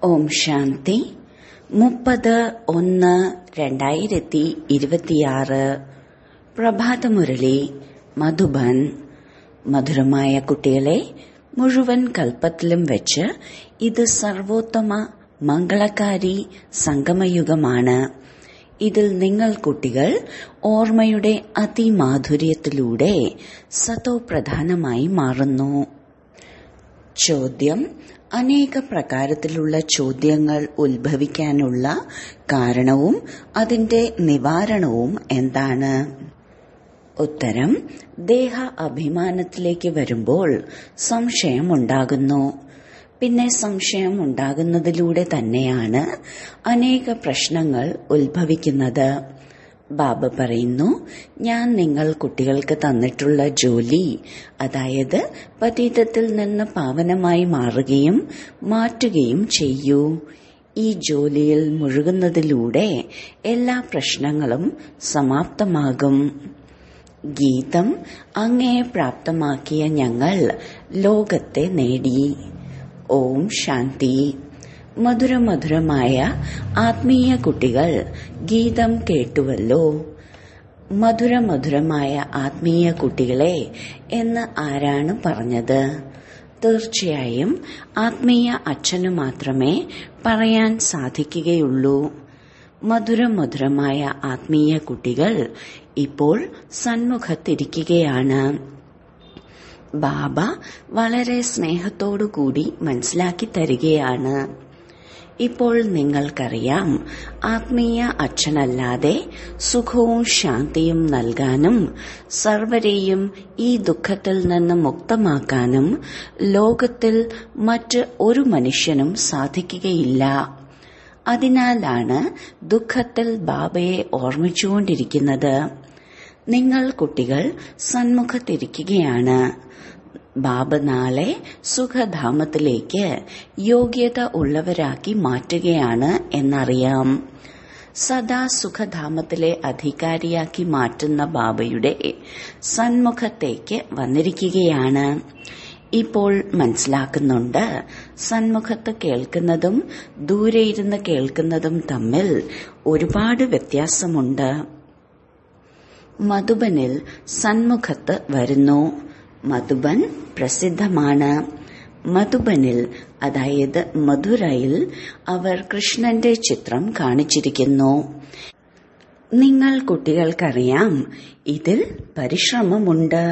ഓം ശാന്തി മുപ്പത് ഒന്ന് രണ്ടായിരത്തി ഇരുപത്തിയാറ് പ്രഭാതമുരളി മധുബൻ മധുരമായ കുട്ടികളെ മുഴുവൻ കൽപ്പത്തിലും വെച്ച് ഇത് സർവോത്തമ മംഗളകാരി സംഗമയുഗമാണ് ഇതിൽ നിങ്ങൾ കുട്ടികൾ ഓർമ്മയുടെ അതിമാധുര്യത്തിലൂടെ സതോപ്രധാനമായി മാറുന്നു ചോദ്യം അനേക പ്രകാരത്തിലുള്ള ചോദ്യങ്ങൾ ഉത്ഭവിക്കാനുള്ള കാരണവും അതിന്റെ നിവാരണവും എന്താണ് ഉത്തരം ദേഹ അഭിമാനത്തിലേക്ക് വരുമ്പോൾ സംശയമുണ്ടാകുന്നു പിന്നെ സംശയം ഉണ്ടാകുന്നതിലൂടെ തന്നെയാണ് അനേക പ്രശ്നങ്ങൾ ഉത്ഭവിക്കുന്നത് ബാബ പറയുന്നു ഞാൻ നിങ്ങൾ കുട്ടികൾക്ക് തന്നിട്ടുള്ള ജോലി അതായത് പതീതത്തിൽ നിന്ന് പാവനമായി മാറുകയും മാറ്റുകയും ചെയ്യൂ ഈ ജോലിയിൽ മുഴുകുന്നതിലൂടെ എല്ലാ പ്രശ്നങ്ങളും സമാപ്തമാകും ഗീതം അങ്ങേ പ്രാപ്തമാക്കിയ ഞങ്ങൾ ലോകത്തെ നേടി ഓം ശാന്തി മധുരമധുരമായ ആത്മീയ കുട്ടികൾ ഗീതം കേട്ടുവല്ലോ മധുരമധുരമായ ആത്മീയ കുട്ടികളെ എന്ന് ആരാണ് പറഞ്ഞത് തീർച്ചയായും ആത്മീയ അച്ഛനു മാത്രമേ പറയാൻ സാധിക്കുകയുള്ളൂ മധുരമധുരമായ ആത്മീയ കുട്ടികൾ ഇപ്പോൾ സന്മുഖത്തിരിക്കുകയാണ് ബാബ വളരെ സ്നേഹത്തോടുകൂടി മനസ്സിലാക്കി തരികയാണ് ഇപ്പോൾ നിങ്ങൾക്കറിയാം ആത്മീയ അച്ഛനല്ലാതെ സുഖവും ശാന്തിയും നൽകാനും സർവരെയും ഈ ദുഃഖത്തിൽ നിന്ന് മുക്തമാക്കാനും ലോകത്തിൽ മറ്റ് ഒരു മനുഷ്യനും സാധിക്കുകയില്ല അതിനാലാണ് ദുഃഖത്തിൽ ബാബയെ ഓർമ്മിച്ചുകൊണ്ടിരിക്കുന്നത് നിങ്ങൾ കുട്ടികൾ സന്മുഖത്തിരിക്കുകയാണ് ബാബ നാളെ സുഖധാമത്തിലേക്ക് യോഗ്യത ഉള്ളവരാക്കി മാറ്റുകയാണ് എന്നറിയാം സദാ സുഖധാമത്തിലെ അധികാരിയാക്കി മാറ്റുന്ന ബാബയുടെ സന്മുഖത്തേക്ക് വന്നിരിക്കുകയാണ് ഇപ്പോൾ മനസ്സിലാക്കുന്നുണ്ട് സന്മുഖത്ത് കേൾക്കുന്നതും ദൂരെ ഇരുന്ന് കേൾക്കുന്നതും തമ്മിൽ ഒരുപാട് വ്യത്യാസമുണ്ട് മധുബനിൽ സന്മുഖത്ത് വരുന്നു മധുബൻ പ്രസിദ്ധമാണ് മധുബനിൽ അതായത് മധുരയിൽ അവർ കൃഷ്ണന്റെ ചിത്രം കാണിച്ചിരിക്കുന്നു നിങ്ങൾ കുട്ടികൾക്കറിയാം ഇതിൽ പരിശ്രമമുണ്ട്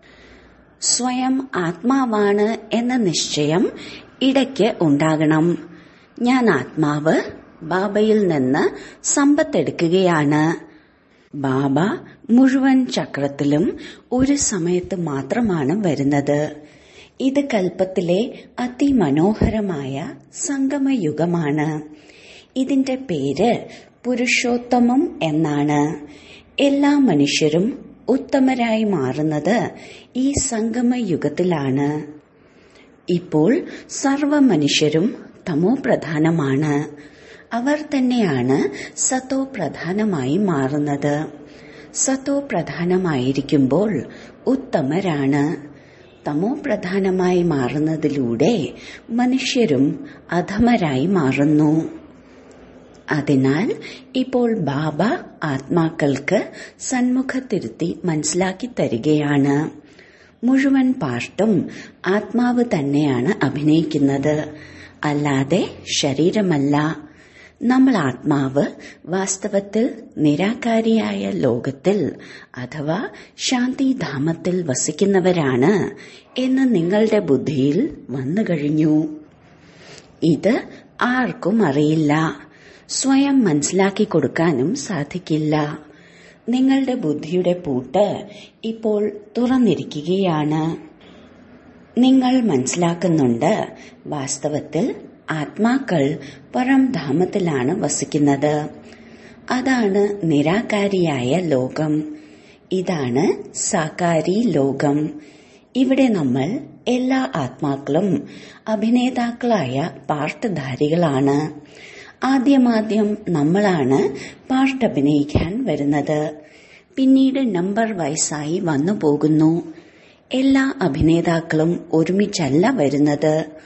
സ്വയം ആത്മാവാണ് എന്ന നിശ്ചയം ഇടയ്ക്ക് ഉണ്ടാകണം ഞാൻ ആത്മാവ് ബാബയിൽ നിന്ന് സമ്പത്തെടുക്കുകയാണ് ബാബ മുഴുവൻ ചക്രത്തിലും ഒരു സമയത്ത് മാത്രമാണ് വരുന്നത് ഇത് കൽപ്പത്തിലെ അതിമനോഹരമായ സംഗമയുഗമാണ് ഇതിന്റെ പേര് പുരുഷോത്തമം എന്നാണ് എല്ലാ മനുഷ്യരും ഉത്തമരായി മാറുന്നത് ഈ സംഗമയുഗത്തിലാണ് ഇപ്പോൾ സർവ മനുഷ്യരും തമോ പ്രധാനമാണ് അവർ തന്നെയാണ് സത്തോ പ്രധാനമായി മാറുന്നത് സത്തോ പ്രധാനമായിരിക്കുമ്പോൾ ഉത്തമരാണ് തമോ പ്രധാനമായി മാറുന്നതിലൂടെ മനുഷ്യരും അധമരായി മാറുന്നു അതിനാൽ ഇപ്പോൾ ബാബ ആത്മാക്കൾക്ക് സന്മുഖത്തിരുത്തി മനസ്സിലാക്കി തരികയാണ് മുഴുവൻ പാർട്ടും ആത്മാവ് തന്നെയാണ് അഭിനയിക്കുന്നത് അല്ലാതെ ശരീരമല്ല നമ്മൾ ആത്മാവ് വാസ്തവത്തിൽ നിരാകാരിയായ ലോകത്തിൽ അഥവാ ശാന്തിധാമത്തിൽ വസിക്കുന്നവരാണ് എന്ന് നിങ്ങളുടെ ബുദ്ധിയിൽ വന്നു കഴിഞ്ഞു ഇത് ആർക്കും അറിയില്ല സ്വയം മനസ്സിലാക്കി കൊടുക്കാനും സാധിക്കില്ല നിങ്ങളുടെ ബുദ്ധിയുടെ പൂട്ട് ഇപ്പോൾ തുറന്നിരിക്കുകയാണ് നിങ്ങൾ മനസ്സിലാക്കുന്നുണ്ട് വാസ്തവത്തിൽ ആത്മാക്കൾ പരംധാമത്തിലാണ് വസിക്കുന്നത് അതാണ് നിരാകാരിയായ ലോകം ഇതാണ് സാകാരി ലോകം ഇവിടെ നമ്മൾ എല്ലാ ആത്മാക്കളും അഭിനേതാക്കളായ പാർട്ട്ധാരികളാണ് ആദ്യമാദ്യം നമ്മളാണ് പാർട്ട് അഭിനയിക്കാൻ വരുന്നത് പിന്നീട് നമ്പർ വയസ്സായി വന്നു പോകുന്നു എല്ലാ അഭിനേതാക്കളും ഒരുമിച്ചല്ല വരുന്നത്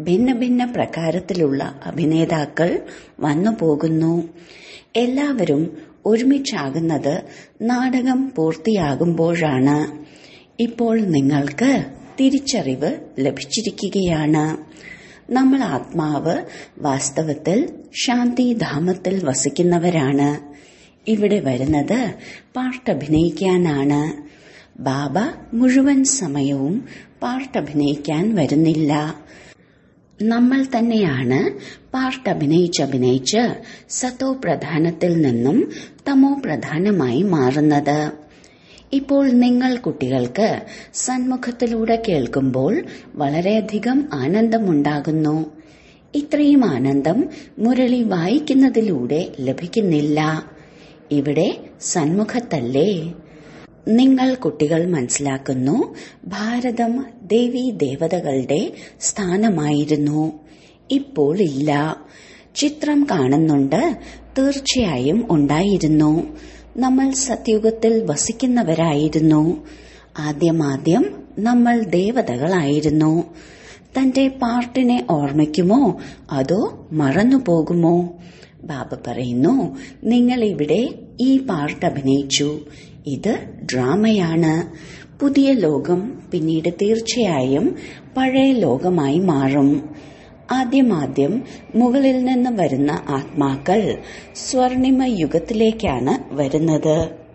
ഭിന്ന ഭിന്ന പ്രകാരത്തിലുള്ള അഭിനേതാക്കൾ വന്നു പോകുന്നു എല്ലാവരും ഒരുമിച്ചാകുന്നത് നാടകം പൂർത്തിയാകുമ്പോഴാണ് ഇപ്പോൾ നിങ്ങൾക്ക് തിരിച്ചറിവ് ലഭിച്ചിരിക്കുകയാണ് നമ്മൾ ആത്മാവ് വാസ്തവത്തിൽ ശാന്തിധാമത്തിൽ വസിക്കുന്നവരാണ് ഇവിടെ വരുന്നത് പാട്ടഭിനയിക്കാനാണ് ബാബ മുഴുവൻ സമയവും പാട്ടഭിനയിക്കാൻ വരുന്നില്ല നമ്മൾ തന്നെയാണ് പാട്ടഭിനയിച്ചഭിനയിച്ച് സത്തോ പ്രധാനത്തിൽ നിന്നും തമോ പ്രധാനമായി മാറുന്നത് ഇപ്പോൾ നിങ്ങൾ കുട്ടികൾക്ക് സന്മുഖത്തിലൂടെ കേൾക്കുമ്പോൾ വളരെയധികം ആനന്ദമുണ്ടാകുന്നു ഇത്രയും ആനന്ദം മുരളി വായിക്കുന്നതിലൂടെ ലഭിക്കുന്നില്ല ഇവിടെ സന്മുഖത്തല്ലേ നിങ്ങൾ കുട്ടികൾ മനസ്സിലാക്കുന്നു ഭാരതം ദേവീ ദേവതകളുടെ സ്ഥാനമായിരുന്നു ഇപ്പോൾ ഇല്ല ചിത്രം കാണുന്നുണ്ട് തീർച്ചയായും ഉണ്ടായിരുന്നു നമ്മൾ സത്യുഗത്തിൽ വസിക്കുന്നവരായിരുന്നു ആദ്യമാദ്യം നമ്മൾ ദേവതകളായിരുന്നു തന്റെ പാർട്ടിനെ ഓർമ്മിക്കുമോ അതോ മറന്നുപോകുമോ ബാബ പറയുന്നു നിങ്ങൾ ഇവിടെ ഈ പാർട്ട് അഭിനയിച്ചു ഇത് ഡ്രാമയാണ് പുതിയ ലോകം പിന്നീട് തീർച്ചയായും പഴയ ലോകമായി മാറും ആദ്യമാദ്യം മുകളിൽ നിന്ന് വരുന്ന ആത്മാക്കൾ സ്വർണിമ യുഗത്തിലേക്കാണ് വരുന്നത്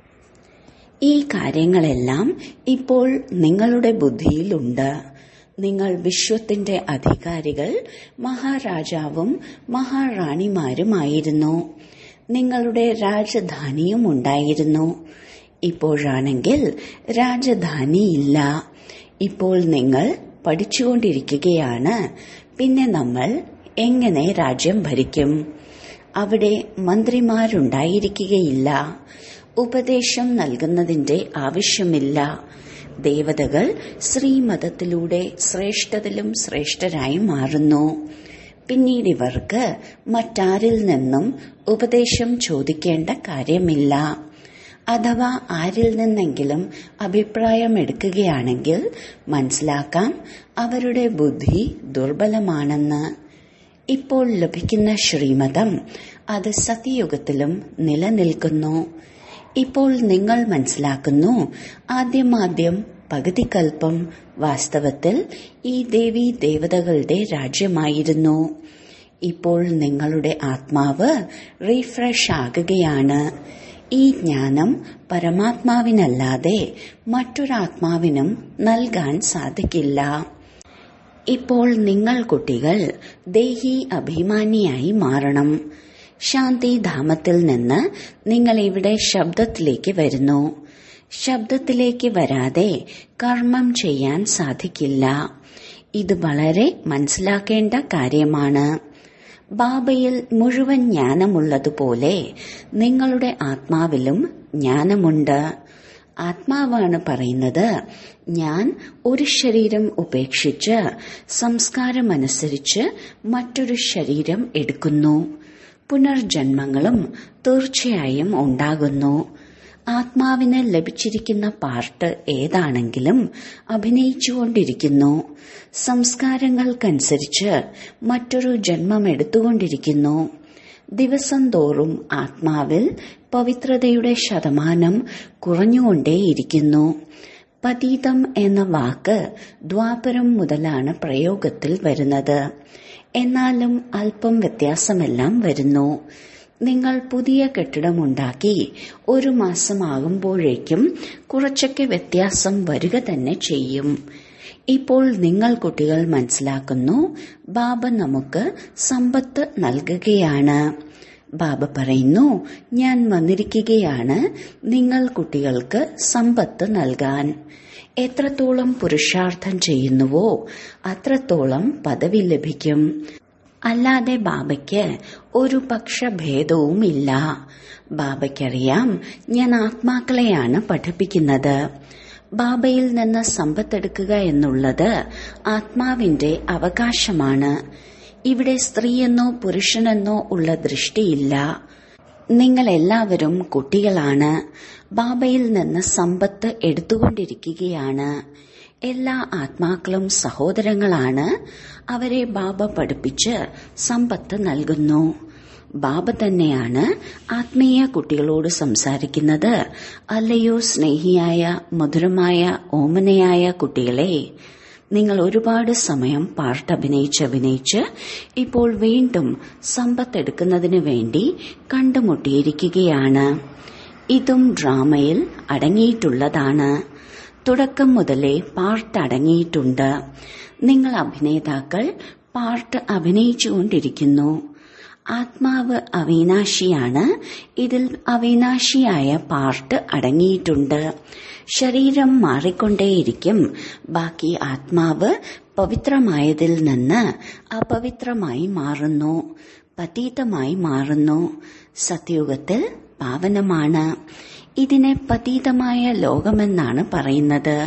ഈ കാര്യങ്ങളെല്ലാം ഇപ്പോൾ നിങ്ങളുടെ ബുദ്ധിയിലുണ്ട് നിങ്ങൾ വിശ്വത്തിന്റെ അധികാരികൾ മഹാരാജാവും മഹാറാണിമാരുമായിരുന്നു നിങ്ങളുടെ രാജധാനിയും ഉണ്ടായിരുന്നു ഇപ്പോഴാണെങ്കിൽ രാജധാനിയില്ല ഇപ്പോൾ നിങ്ങൾ പഠിച്ചുകൊണ്ടിരിക്കുകയാണ് പിന്നെ നമ്മൾ എങ്ങനെ രാജ്യം ഭരിക്കും അവിടെ മന്ത്രിമാരുണ്ടായിരിക്കുകയില്ല ഉപദേശം നൽകുന്നതിന്റെ ആവശ്യമില്ല ദേവതകൾ ശ്രീമതത്തിലൂടെ ശ്രേഷ്ഠതിലും ശ്രേഷ്ഠരായി മാറുന്നു പിന്നീട് ഇവർക്ക് മറ്റാരിൽ നിന്നും ഉപദേശം ചോദിക്കേണ്ട കാര്യമില്ല അഥവാ ആരിൽ നിന്നെങ്കിലും അഭിപ്രായം എടുക്കുകയാണെങ്കിൽ മനസ്സിലാക്കാം അവരുടെ ബുദ്ധി ദുർബലമാണെന്ന് ഇപ്പോൾ ലഭിക്കുന്ന ശ്രീമതം അത് സത്യയുഗത്തിലും നിലനിൽക്കുന്നു ഇപ്പോൾ നിങ്ങൾ മനസ്സിലാക്കുന്നു ആദ്യമാദ്യം പകുതിക്കൽപ്പം വാസ്തവത്തിൽ ഈ ദേവി ദേവതകളുടെ രാജ്യമായിരുന്നു ഇപ്പോൾ നിങ്ങളുടെ ആത്മാവ് റീഫ്രഷ് ആകുകയാണ് ഈ ജ്ഞാനം പരമാത്മാവിനല്ലാതെ മറ്റൊരാത്മാവിനും നൽകാൻ സാധിക്കില്ല ഇപ്പോൾ നിങ്ങൾ കുട്ടികൾ ദേഹി അഭിമാനിയായി മാറണം ശാന്തിധാമത്തിൽ നിന്ന് നിങ്ങൾ ഇവിടെ ശബ്ദത്തിലേക്ക് വരുന്നു ശബ്ദത്തിലേക്ക് വരാതെ കർമ്മം ചെയ്യാൻ സാധിക്കില്ല ഇത് വളരെ മനസ്സിലാക്കേണ്ട കാര്യമാണ് ബാബയിൽ മുഴുവൻ ജ്ഞാനമുള്ളതുപോലെ നിങ്ങളുടെ ആത്മാവിലും ജ്ഞാനമുണ്ട് ആത്മാവാണ് പറയുന്നത് ഞാൻ ഒരു ശരീരം ഉപേക്ഷിച്ച് സംസ്കാരമനുസരിച്ച് മറ്റൊരു ശരീരം എടുക്കുന്നു പുനർജന്മങ്ങളും തീർച്ചയായും ഉണ്ടാകുന്നു ആത്മാവിന് ലഭിച്ചിരിക്കുന്ന പാർട്ട് ഏതാണെങ്കിലും അഭിനയിച്ചുകൊണ്ടിരിക്കുന്നു സംസ്കാരങ്ങൾക്കനുസരിച്ച് മറ്റൊരു ജന്മം എടുത്തുകൊണ്ടിരിക്കുന്നു ദിവസം തോറും ആത്മാവിൽ പവിത്രതയുടെ ശതമാനം കുറഞ്ഞുകൊണ്ടേയിരിക്കുന്നു പതീതം എന്ന വാക്ക് ദ്വാപരം മുതലാണ് പ്രയോഗത്തിൽ വരുന്നത് എന്നാലും അല്പം വ്യത്യാസമെല്ലാം വരുന്നു നിങ്ങൾ പുതിയ കെട്ടിടമുണ്ടാക്കി ഒരു മാസമാകുമ്പോഴേക്കും കുറച്ചൊക്കെ വ്യത്യാസം വരിക തന്നെ ചെയ്യും ഇപ്പോൾ നിങ്ങൾ കുട്ടികൾ മനസ്സിലാക്കുന്നു ബാബ നമുക്ക് സമ്പത്ത് നൽകുകയാണ് ബാബ പറയുന്നു ഞാൻ വന്നിരിക്കുകയാണ് നിങ്ങൾ കുട്ടികൾക്ക് സമ്പത്ത് നൽകാൻ എത്രത്തോളം പുരുഷാർത്ഥം ചെയ്യുന്നുവോ അത്രത്തോളം പദവി ലഭിക്കും അല്ലാതെ ബാബയ്ക്ക് ഒരു പക്ഷഭേദവുമില്ല ബാബയ്ക്കറിയാം ഞാൻ ആത്മാക്കളെയാണ് പഠിപ്പിക്കുന്നത് ബാബയിൽ നിന്ന് സമ്പത്തെടുക്കുക എന്നുള്ളത് ആത്മാവിന്റെ അവകാശമാണ് ഇവിടെ സ്ത്രീയെന്നോ പുരുഷനെന്നോ ഉള്ള ദൃഷ്ടിയില്ല നിങ്ങൾ എല്ലാവരും കുട്ടികളാണ് ബാബയിൽ നിന്ന് സമ്പത്ത് എടുത്തുകൊണ്ടിരിക്കുകയാണ് എല്ലാ ആത്മാക്കളും സഹോദരങ്ങളാണ് അവരെ ബാബ പഠിപ്പിച്ച് സമ്പത്ത് നൽകുന്നു ബാബ തന്നെയാണ് ആത്മീയ കുട്ടികളോട് സംസാരിക്കുന്നത് അല്ലയോ സ്നേഹിയായ മധുരമായ ഓമനയായ കുട്ടികളെ നിങ്ങൾ ഒരുപാട് സമയം പാർട്ട് അഭിനയിച്ച് അഭിനയിച്ച് ഇപ്പോൾ വീണ്ടും സമ്പത്തെടുക്കുന്നതിന് വേണ്ടി കണ്ടുമുട്ടിയിരിക്കുകയാണ് ഇതും ഡ്രാമയിൽ അടങ്ങിയിട്ടുള്ളതാണ് തുടക്കം മുതലേ പാർട്ട് അടങ്ങിയിട്ടുണ്ട് നിങ്ങൾ അഭിനേതാക്കൾ പാർട്ട് അഭിനയിച്ചുകൊണ്ടിരിക്കുന്നു ആത്മാവ് അവിനാശിയാണ് ഇതിൽ അവിനാശിയായ പാർട്ട് അടങ്ങിയിട്ടുണ്ട് ശരീരം മാറിക്കൊണ്ടേയിരിക്കും ബാക്കി ആത്മാവ് പവിത്രമായതിൽ നിന്ന് അപവിത്രമായി മാറുന്നു പതീതമായി മാറുന്നു സത്യുഗത്തിൽ പാവനമാണ് ഇതിനെ പതീതമായ ലോകമെന്നാണ് പറയുന്നത്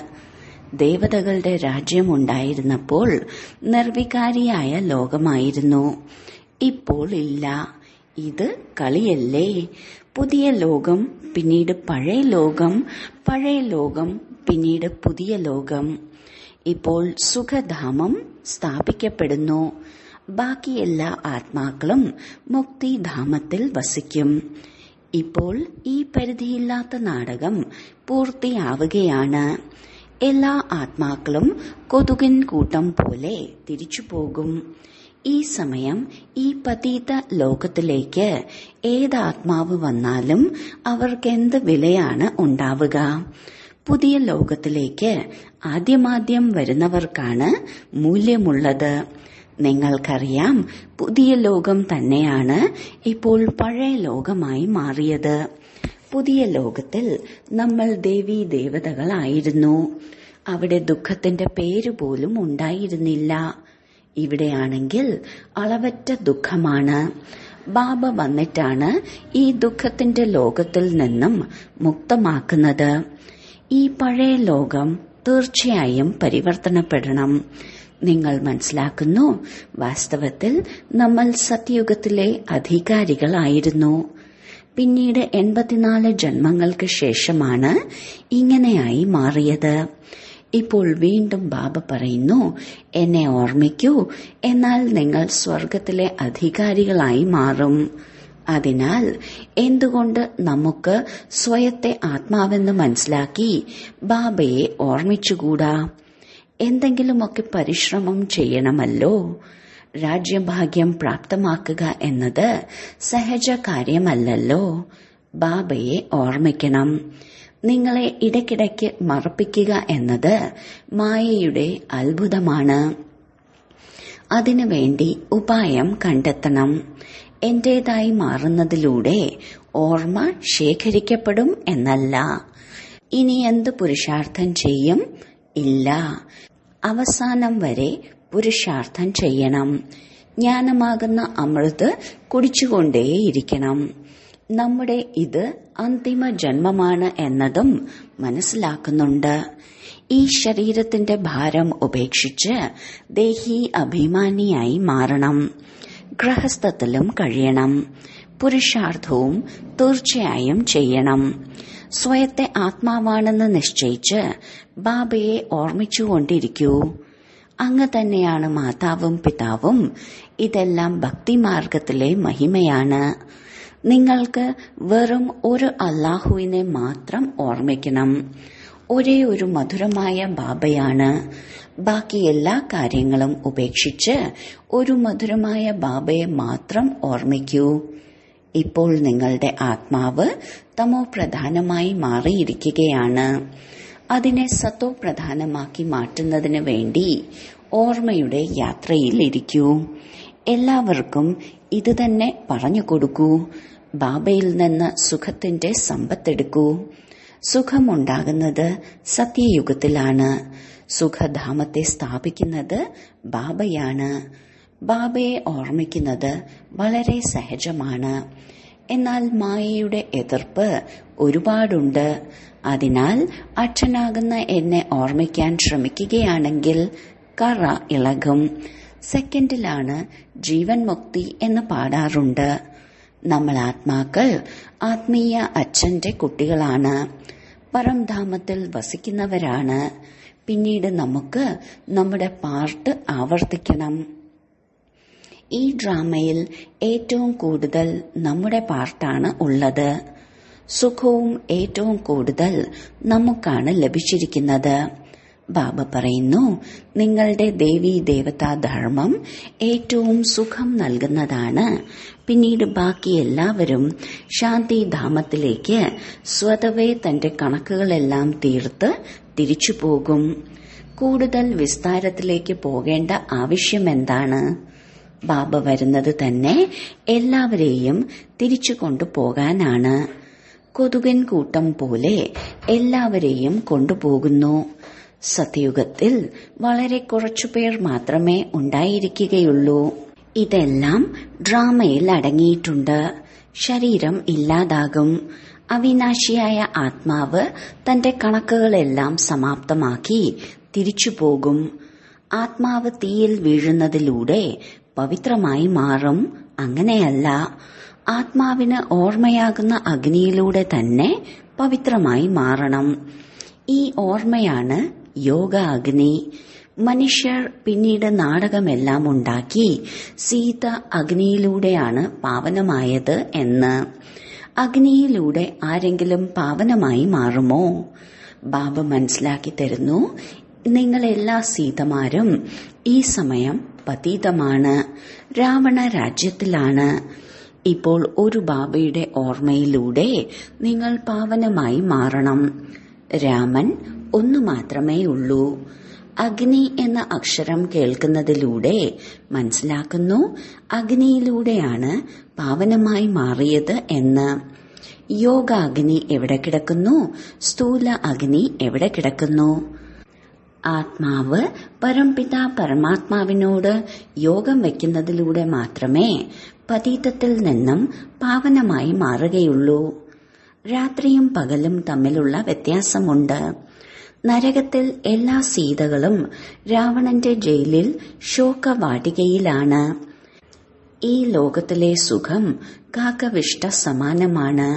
ദേവതകളുടെ രാജ്യമുണ്ടായിരുന്നപ്പോൾ നിർവികാരിയായ ലോകമായിരുന്നു ഇപ്പോൾ ഇല്ല ഇത് കളിയല്ലേ പുതിയ ലോകം പിന്നീട് പഴയ ലോകം പഴയ ലോകം പിന്നീട് പുതിയ ലോകം ഇപ്പോൾ സുഖധാമം സ്ഥാപിക്കപ്പെടുന്നു ബാക്കി എല്ലാ ആത്മാക്കളും മുക്തിധാമത്തിൽ വസിക്കും ഇപ്പോൾ ഈ പരിധിയില്ലാത്ത നാടകം പൂർത്തിയാവുകയാണ് എല്ലാ ആത്മാക്കളും കൊതുകിൻ കൂട്ടം പോലെ തിരിച്ചു പോകും ഈ സമയം ഈ പതീത ലോകത്തിലേക്ക് ഏത് ആത്മാവ് വന്നാലും അവർക്ക് എന്ത് വിലയാണ് ഉണ്ടാവുക പുതിയ ലോകത്തിലേക്ക് ആദ്യമാദ്യം വരുന്നവർക്കാണ് മൂല്യമുള്ളത് നിങ്ങൾക്കറിയാം പുതിയ ലോകം തന്നെയാണ് ഇപ്പോൾ പഴയ ലോകമായി മാറിയത് പുതിയ ലോകത്തിൽ നമ്മൾ ദേവീ ദേവതകളായിരുന്നു അവിടെ ദുഃഖത്തിന്റെ പേര് പോലും ഉണ്ടായിരുന്നില്ല ഇവിടെയാണെങ്കിൽ അളവറ്റ ദുഃഖമാണ് ബാബ വന്നിട്ടാണ് ഈ ദുഃഖത്തിന്റെ ലോകത്തിൽ നിന്നും മുക്തമാക്കുന്നത് ഈ പഴയ ലോകം തീർച്ചയായും പരിവർത്തനപ്പെടണം നിങ്ങൾ മനസ്സിലാക്കുന്നു വാസ്തവത്തിൽ നമ്മൾ സത്യയുഗത്തിലെ അധികാരികളായിരുന്നു പിന്നീട് എൺപത്തിനാല് ജന്മങ്ങൾക്ക് ശേഷമാണ് ഇങ്ങനെയായി മാറിയത് ഇപ്പോൾ വീണ്ടും ബാബ പറയുന്നു എന്നെ ഓർമ്മിക്കൂ എന്നാൽ നിങ്ങൾ സ്വർഗത്തിലെ അധികാരികളായി മാറും അതിനാൽ എന്തുകൊണ്ട് നമുക്ക് സ്വയത്തെ ആത്മാവെന്ന് മനസ്സിലാക്കി ബാബയെ ഓർമ്മിച്ചുകൂടാ എന്തെങ്കിലുമൊക്കെ പരിശ്രമം ചെയ്യണമല്ലോ രാജ്യഭാഗ്യം പ്രാപ്തമാക്കുക എന്നത് സഹജ കാര്യമല്ലല്ലോ ബാബയെ ഓർമ്മിക്കണം നിങ്ങളെ ഇടയ്ക്കിടയ്ക്ക് മറപ്പിക്കുക എന്നത് മായയുടെ അത്ഭുതമാണ് അതിനുവേണ്ടി ഉപായം കണ്ടെത്തണം എന്റേതായി മാറുന്നതിലൂടെ ഓർമ്മ ശേഖരിക്കപ്പെടും എന്നല്ല ഇനി എന്ത് പുരുഷാർത്ഥം ചെയ്യും ഇല്ല അവസാനം വരെ പുരുഷാർത്ഥം ചെയ്യണം ജ്ഞാനമാകുന്ന അമൃത് കുടിച്ചുകൊണ്ടേയിരിക്കണം നമ്മുടെ ഇത് അന്തിമ ജന്മമാണ് എന്നതും മനസ്സിലാക്കുന്നുണ്ട് ഈ ശരീരത്തിന്റെ ഭാരം ഉപേക്ഷിച്ച് ദേഹി അഭിമാനിയായി മാറണം ഗൃഹസ്ഥത്തിലും കഴിയണം പുരുഷാർത്ഥവും തീർച്ചയായും ചെയ്യണം സ്വയത്തെ ആത്മാവാണെന്ന് നിശ്ചയിച്ച് ബാബയെ ഓർമ്മിച്ചുകൊണ്ടിരിക്കൂ അങ്ങ് തന്നെയാണ് മാതാവും പിതാവും ഇതെല്ലാം ഭക്തിമാർഗത്തിലെ മഹിമയാണ് നിങ്ങൾക്ക് വെറും ഒരു അള്ളാഹുവിനെ മാത്രം ഓർമ്മിക്കണം ഒരേ ഒരു മധുരമായ ബാബയാണ് ബാക്കി എല്ലാ കാര്യങ്ങളും ഉപേക്ഷിച്ച് ഒരു മധുരമായ ബാബയെ മാത്രം ഓർമ്മിക്കൂ ഇപ്പോൾ നിങ്ങളുടെ ആത്മാവ് തമോ പ്രധാനമായി മാറിയിരിക്കുകയാണ് അതിനെ സത്തോ പ്രധാനമാക്കി മാറ്റുന്നതിന് വേണ്ടി ഓർമ്മയുടെ യാത്രയിൽ ഇരിക്കൂ എല്ലാവർക്കും ഇത് തന്നെ പറഞ്ഞു കൊടുക്കൂ ബാബയിൽ നിന്ന് സുഖത്തിന്റെ സമ്പത്തെടുക്കൂ സുഖമുണ്ടാകുന്നത് സത്യയുഗത്തിലാണ് സുഖധാമത്തെ സ്ഥാപിക്കുന്നത് ബാബയാണ് ബാബയെ ഓർമ്മിക്കുന്നത് വളരെ സഹജമാണ് എന്നാൽ മായയുടെ എതിർപ്പ് ഒരുപാടുണ്ട് അതിനാൽ അച്ഛനാകുന്ന എന്നെ ഓർമ്മിക്കാൻ ശ്രമിക്കുകയാണെങ്കിൽ കറ ഇളകും സെക്കൻഡിലാണ് ജീവൻ മുക്തി എന്ന് പാടാറുണ്ട് നമ്മൾ ആത്മാക്കൾ ആത്മീയ അച്ഛന്റെ കുട്ടികളാണ് പരംധാമത്തിൽ വസിക്കുന്നവരാണ് പിന്നീട് നമുക്ക് നമ്മുടെ പാർട്ട് ആവർത്തിക്കണം ഈ ഡ്രാമയിൽ ഏറ്റവും കൂടുതൽ നമ്മുടെ പാർട്ടാണ് ഉള്ളത് സുഖവും ഏറ്റവും കൂടുതൽ നമുക്കാണ് ലഭിച്ചിരിക്കുന്നത് ബാബ പറയുന്നു നിങ്ങളുടെ ദേവീ ദേവതാ ധർമ്മം ഏറ്റവും സുഖം നൽകുന്നതാണ് പിന്നീട് ബാക്കി എല്ലാവരും ശാന്തിധാമത്തിലേക്ക് സ്വതവേ തന്റെ കണക്കുകളെല്ലാം തീർത്ത് തിരിച്ചു പോകും കൂടുതൽ വിസ്താരത്തിലേക്ക് പോകേണ്ട ആവശ്യമെന്താണ് ബാബ വരുന്നത് തന്നെ എല്ലാവരെയും തിരിച്ചു കൊണ്ടുപോകാനാണ് കൊതുകൻ കൂട്ടം പോലെ എല്ലാവരെയും കൊണ്ടുപോകുന്നു സത്യയുഗത്തിൽ വളരെ കുറച്ചുപേർ മാത്രമേ ഉണ്ടായിരിക്കുകയുള്ളൂ ഇതെല്ലാം ഡ്രാമയിൽ അടങ്ങിയിട്ടുണ്ട് ശരീരം ഇല്ലാതാകും അവിനാശിയായ ആത്മാവ് തന്റെ കണക്കുകളെല്ലാം സമാപ്തമാക്കി തിരിച്ചു പോകും ആത്മാവ് തീയിൽ വീഴുന്നതിലൂടെ പവിത്രമായി മാറും അങ്ങനെയല്ല ആത്മാവിന് ഓർമ്മയാകുന്ന അഗ്നിയിലൂടെ തന്നെ പവിത്രമായി മാറണം ഈ ഓർമ്മയാണ് യോഗ അഗ്നി മനുഷ്യർ പിന്നീട് നാടകമെല്ലാം ഉണ്ടാക്കി സീത അഗ്നിയിലൂടെയാണ് പാവനമായത് എന്ന് അഗ്നിയിലൂടെ ആരെങ്കിലും പാവനമായി മാറുമോ ബാബ മനസ്സിലാക്കി തരുന്നു നിങ്ങൾ എല്ലാ സീതമാരും ഈ സമയം പതീതമാണ് രാവണ രാജ്യത്തിലാണ് ഇപ്പോൾ ഒരു ബാബയുടെ ഓർമ്മയിലൂടെ നിങ്ങൾ പാവനമായി മാറണം രാമൻ ഒന്നു മാത്രമേ ഉള്ളൂ അഗ്നി എന്ന അക്ഷരം കേൾക്കുന്നതിലൂടെ മനസ്സിലാക്കുന്നു അഗ്നിയിലൂടെയാണ് പാവനമായി മാറിയത് എന്ന് യോഗ അഗ്നി എവിടെ കിടക്കുന്നു സ്ഥൂല അഗ്നി എവിടെ കിടക്കുന്നു ആത്മാവ് പരംപിത പരമാത്മാവിനോട് യോഗം വയ്ക്കുന്നതിലൂടെ മാത്രമേ പതീതത്തിൽ നിന്നും പാവനമായി മാറുകയുള്ളൂ രാത്രിയും പകലും തമ്മിലുള്ള വ്യത്യാസമുണ്ട് നരകത്തിൽ എല്ലാ സീതകളും രാവണന്റെ ജയിലിൽ ശോകവാടികയിലാണ് ഈ ലോകത്തിലെ സുഖം കാക്കവിഷ്ട സമാനമാണ്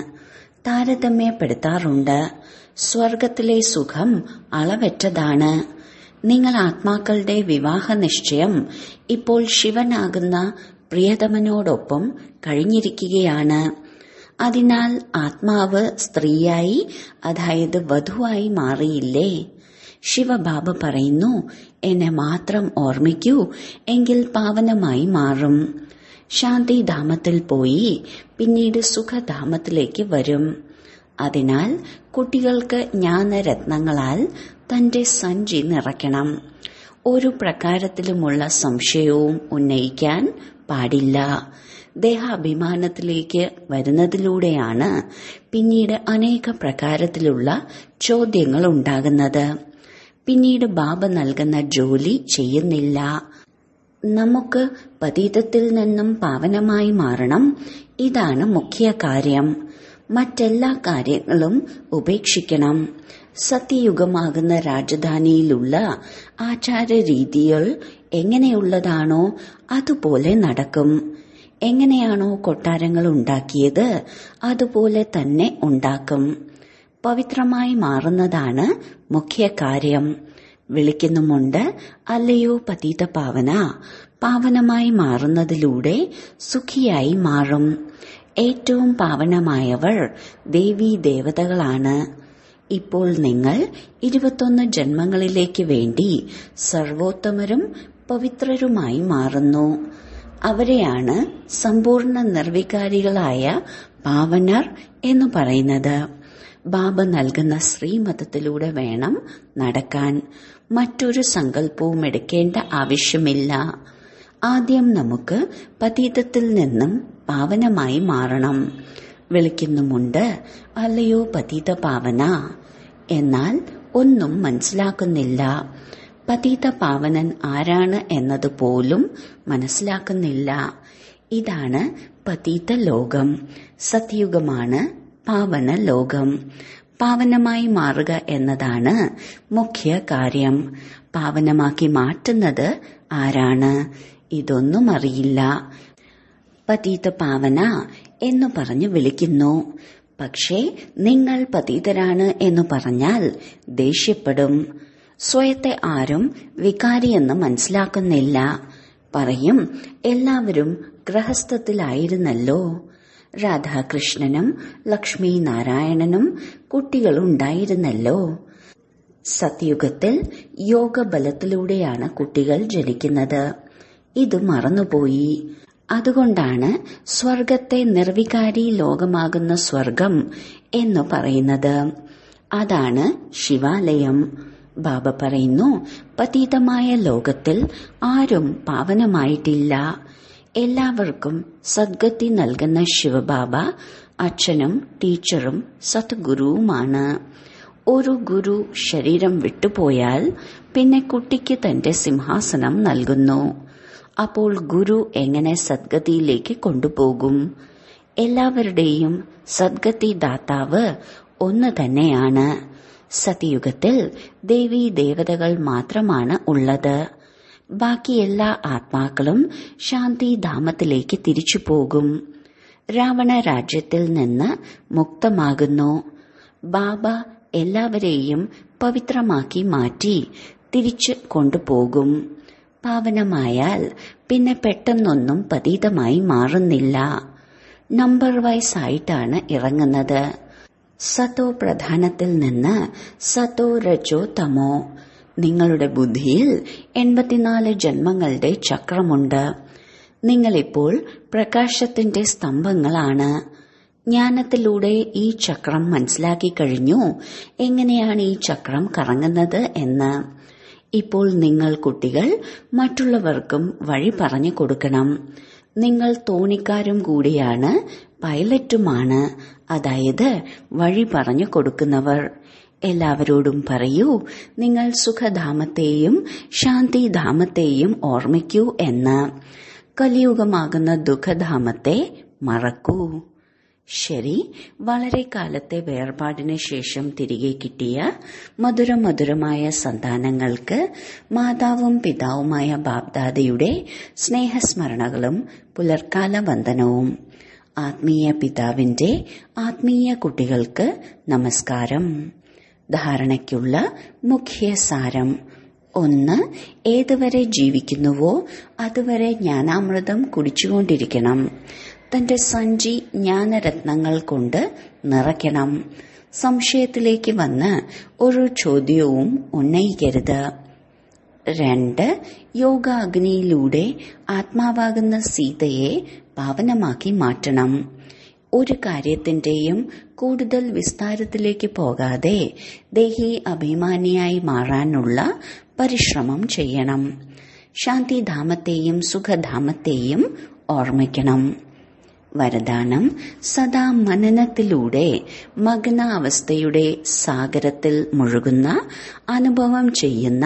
താരതമ്യപ്പെടുത്താറുണ്ട് സ്വർഗത്തിലെ സുഖം അളവറ്റതാണ് നിങ്ങൾ ആത്മാക്കളുടെ വിവാഹ നിശ്ചയം ഇപ്പോൾ ശിവനാകുന്ന പ്രിയതമനോടൊപ്പം കഴിഞ്ഞിരിക്കുകയാണ് അതിനാൽ ആത്മാവ് സ്ത്രീയായി അതായത് വധുവായി മാറിയില്ലേ ശിവബാബ പറയുന്നു എന്നെ മാത്രം ഓർമ്മിക്കൂ എങ്കിൽ പാവനമായി മാറും ശാന്തിധാമത്തിൽ പോയി പിന്നീട് സുഖധാമത്തിലേക്ക് വരും അതിനാൽ കുട്ടികൾക്ക് ജ്ഞാനരത്നങ്ങളാൽ തന്റെ സഞ്ചി നിറയ്ക്കണം ഒരു പ്രകാരത്തിലുമുള്ള സംശയവും ഉന്നയിക്കാൻ പാടില്ല ദേഹാഭിമാനത്തിലേക്ക് വരുന്നതിലൂടെയാണ് പിന്നീട് അനേക പ്രകാരത്തിലുള്ള ചോദ്യങ്ങൾ ഉണ്ടാകുന്നത് പിന്നീട് ബാബ നൽകുന്ന ജോലി ചെയ്യുന്നില്ല നമുക്ക് പതീതത്തിൽ നിന്നും പാവനമായി മാറണം ഇതാണ് മുഖ്യ കാര്യം മറ്റെല്ലാ കാര്യങ്ങളും ഉപേക്ഷിക്കണം സത്യയുഗമാകുന്ന രാജധാനിയിലുള്ള ആചാരരീതികൾ എങ്ങനെയുള്ളതാണോ അതുപോലെ നടക്കും എങ്ങനെയാണോ കൊട്ടാരങ്ങൾ ഉണ്ടാക്കിയത് അതുപോലെ തന്നെ ഉണ്ടാക്കും പവിത്രമായി മാറുന്നതാണ് മുഖ്യ കാര്യം വിളിക്കുന്നുമുണ്ട് അല്ലയോ പതീത പാവന പാവനമായി മാറുന്നതിലൂടെ സുഖിയായി മാറും ഏറ്റവും പാവനമായവർ ദേവീ ദേവതകളാണ് ഇപ്പോൾ നിങ്ങൾ ഇരുപത്തൊന്ന് ജന്മങ്ങളിലേക്ക് വേണ്ടി സർവോത്തമരും പവിത്രരുമായി മാറുന്നു അവരെയാണ് സമ്പൂർണ്ണ നിർവികാരികളായ പാവനർ എന്ന് പറയുന്നത് ബാബ നൽകുന്ന ശ്രീമതത്തിലൂടെ വേണം നടക്കാൻ മറ്റൊരു സങ്കല്പവും എടുക്കേണ്ട ആവശ്യമില്ല ആദ്യം നമുക്ക് പതീതത്തിൽ നിന്നും പാവനമായി മാറണം വിളിക്കുന്നുമുണ്ട് അല്ലയോ പതീത പാവന എന്നാൽ ഒന്നും മനസ്സിലാക്കുന്നില്ല പതീത പാവനൻ ആരാണ് എന്നതുപോലും മനസ്സിലാക്കുന്നില്ല ഇതാണ് പതീത ലോകം സത്യുഗമാണ് പാവന ലോകം പാവനമായി മാറുക എന്നതാണ് മുഖ്യ കാര്യം പാവനമാക്കി മാറ്റുന്നത് ആരാണ് ഇതൊന്നും അറിയില്ല പതീത പാവന എന്നു പറഞ്ഞു വിളിക്കുന്നു പക്ഷേ നിങ്ങൾ പതീതരാണ് എന്ന് പറഞ്ഞാൽ ദേഷ്യപ്പെടും സ്വയത്തെ ആരും വികാരിയെന്ന് മനസ്സിലാക്കുന്നില്ല പറയും എല്ലാവരും ഗൃഹസ്ഥത്തിലായിരുന്നല്ലോ രാധാകൃഷ്ണനും ലക്ഷ്മി നാരായണനും കുട്ടികളുണ്ടായിരുന്നല്ലോ സത്യുഗത്തിൽ യോഗബലത്തിലൂടെയാണ് കുട്ടികൾ ജനിക്കുന്നത് ഇത് മറന്നുപോയി അതുകൊണ്ടാണ് സ്വർഗത്തെ നിർവികാരി ലോകമാകുന്ന സ്വർഗം എന്ന് പറയുന്നത് അതാണ് ശിവാലയം ബാബ പറയുന്നു പതീതമായ ലോകത്തിൽ ആരും പാവനമായിട്ടില്ല എല്ലാവർക്കും സദ്ഗതി നൽകുന്ന ശിവബാബ അച്ഛനും ടീച്ചറും സത്ഗുരുവുമാണ് ഒരു ഗുരു ശരീരം വിട്ടുപോയാൽ പിന്നെ കുട്ടിക്ക് തന്റെ സിംഹാസനം നൽകുന്നു അപ്പോൾ ഗുരു എങ്ങനെ സദ്ഗതിയിലേക്ക് കൊണ്ടുപോകും എല്ലാവരുടെയും സദ്ഗതി ദാതാവ് ഒന്ന് തന്നെയാണ് സതയുഗത്തിൽ ദേവീ ദേവതകൾ മാത്രമാണ് ഉള്ളത് ബാക്കി എല്ലാ ആത്മാക്കളും ശാന്തിധാമത്തിലേക്ക് തിരിച്ചു പോകും രാവണ രാജ്യത്തിൽ നിന്ന് മുക്തമാകുന്നു ബാബ എല്ലാവരെയും പവിത്രമാക്കി മാറ്റി തിരിച്ചു കൊണ്ടുപോകും പാവനമായാൽ പിന്നെ പെട്ടെന്നൊന്നും പതീതമായി മാറുന്നില്ല നമ്പർ വൈസ് ആയിട്ടാണ് ഇറങ്ങുന്നത് സതോ പ്രധാനത്തിൽ നിന്ന് സതോ രജോ തമോ നിങ്ങളുടെ ബുദ്ധിയിൽ എൺപത്തിനാല് ജന്മങ്ങളുടെ ചക്രമുണ്ട് നിങ്ങളിപ്പോൾ പ്രകാശത്തിന്റെ സ്തംഭങ്ങളാണ് ജ്ഞാനത്തിലൂടെ ഈ ചക്രം മനസ്സിലാക്കി കഴിഞ്ഞു എങ്ങനെയാണ് ഈ ചക്രം കറങ്ങുന്നത് എന്ന് ഇപ്പോൾ നിങ്ങൾ കുട്ടികൾ മറ്റുള്ളവർക്കും വഴി പറഞ്ഞു കൊടുക്കണം നിങ്ങൾ തോണിക്കാരും കൂടിയാണ് പൈലറ്റുമാണ് അതായത് വഴി പറഞ്ഞു കൊടുക്കുന്നവർ എല്ലാവരോടും പറയൂ നിങ്ങൾ സുഖധാമത്തെയും ശാന്തിധാമത്തെയും ഓർമ്മിക്കൂ എന്ന് കലിയുഗമാകുന്ന ദുഃഖധാമത്തെ മറക്കൂ ശരി വളരെ കാലത്തെ വേർപാടിന് ശേഷം തിരികെ കിട്ടിയ മധുരമധുരമായ സന്താനങ്ങൾക്ക് മാതാവും പിതാവുമായ ബാബ്ദാദയുടെ സ്നേഹസ്മരണകളും പുലർക്കാല വന്ദനവും ആത്മീയ പിതാവിന്റെ ആത്മീയ കുട്ടികൾക്ക് നമസ്കാരം ധാരണയ്ക്കുള്ള മുഖ്യ സാരം ഒന്ന് ഏതുവരെ ജീവിക്കുന്നുവോ അതുവരെ ജ്ഞാനാമൃതം കുടിച്ചുകൊണ്ടിരിക്കണം തന്റെ സഞ്ചി ജ്ഞാനരത്നങ്ങൾ കൊണ്ട് നിറയ്ക്കണം സംശയത്തിലേക്ക് വന്ന് ഒരു ചോദ്യവും ഉന്നയിക്കരുത് രണ്ട് യോഗാഗ്നിയിലൂടെ ആത്മാവാകുന്ന സീതയെ പാവനമാക്കി മാറ്റണം ഒരു കാര്യത്തിന്റെയും കൂടുതൽ വിസ്താരത്തിലേക്ക് പോകാതെ ദേഹി അഭിമാനിയായി മാറാനുള്ള പരിശ്രമം ചെയ്യണം ശാന്തിധാമത്തെയും സുഖധാമത്തെയും ഓർമ്മിക്കണം വരദാനം സദാ മനനത്തിലൂടെ മഗ്നാവസ്ഥയുടെ സാഗരത്തിൽ മുഴുകുന്ന അനുഭവം ചെയ്യുന്ന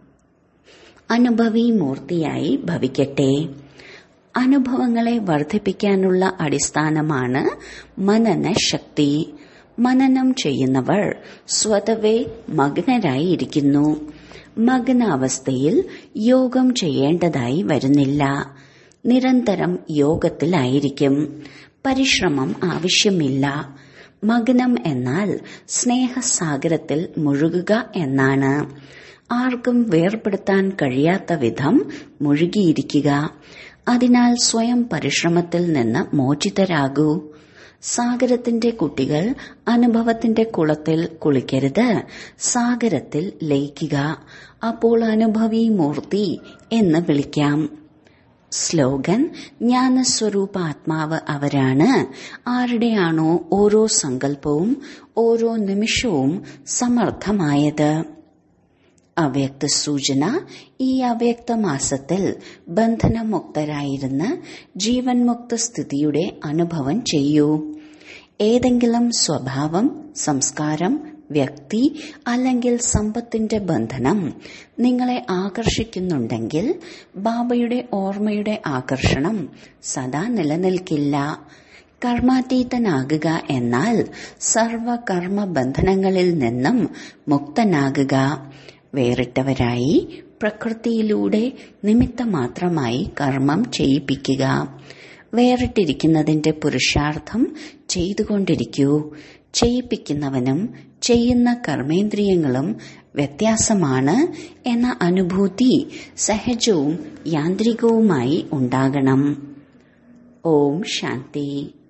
അനുഭവി മൂർത്തിയായി ഭവിക്കട്ടെ അനുഭവങ്ങളെ വർദ്ധിപ്പിക്കാനുള്ള അടിസ്ഥാനമാണ് മനന ശക്തി മനനം ചെയ്യുന്നവർ സ്വതവേ മഗ്നരായി ഇരിക്കുന്നു മഗ്നാവസ്ഥയിൽ യോഗം ചെയ്യേണ്ടതായി വരുന്നില്ല നിരന്തരം യോഗത്തിലായിരിക്കും പരിശ്രമം ആവശ്യമില്ല മഗ്നം എന്നാൽ സ്നേഹസാഗരത്തിൽ മുഴുകുക എന്നാണ് ആർക്കും വേർപെടുത്താൻ കഴിയാത്ത വിധം മുഴുകിയിരിക്കുക അതിനാൽ സ്വയം പരിശ്രമത്തിൽ നിന്ന് മോചിതരാകൂ സാഗരത്തിന്റെ കുട്ടികൾ അനുഭവത്തിന്റെ കുളത്തിൽ കുളിക്കരുത് സാഗരത്തിൽ ലയിക്കുക അപ്പോൾ അനുഭവി മൂർത്തി എന്ന് വിളിക്കാം സ്ലോഗൻ ജ്ഞാനസ്വരൂപ ആത്മാവ് അവരാണ് ആരുടെയാണോ ഓരോ സങ്കല്പവും ഓരോ നിമിഷവും സമർത്ഥമായത് അവ്യക്ത സൂചന ഈ അവ്യക്ത മാസത്തിൽ ബന്ധനമുക്തരായിരുന്ന് ജീവൻ മുക്ത സ്ഥിതിയുടെ അനുഭവം ചെയ്യൂ ഏതെങ്കിലും സ്വഭാവം സംസ്കാരം വ്യക്തി അല്ലെങ്കിൽ സമ്പത്തിന്റെ ബന്ധനം നിങ്ങളെ ആകർഷിക്കുന്നുണ്ടെങ്കിൽ ബാബയുടെ ഓർമ്മയുടെ ആകർഷണം സദാ നിലനിൽക്കില്ല കർമാതീതനാകുക എന്നാൽ സർവകർമ്മ ബന്ധനങ്ങളിൽ നിന്നും മുക്തനാകുക വേറിട്ടവരായി പ്രകൃതിയിലൂടെ നിമിത്തമാത്രമായി കർമ്മം ചെയ്യിപ്പിക്കുക വേറിട്ടിരിക്കുന്നതിന്റെ പുരുഷാർത്ഥം ചെയ്തുകൊണ്ടിരിക്കൂ ചെയ്യിപ്പിക്കുന്നവനും ചെയ്യുന്ന കർമ്മേന്ദ്രിയങ്ങളും വ്യത്യാസമാണ് എന്ന അനുഭൂതി സഹജവും യാന്ത്രികവുമായി ഉണ്ടാകണം ഓം ശാന്തി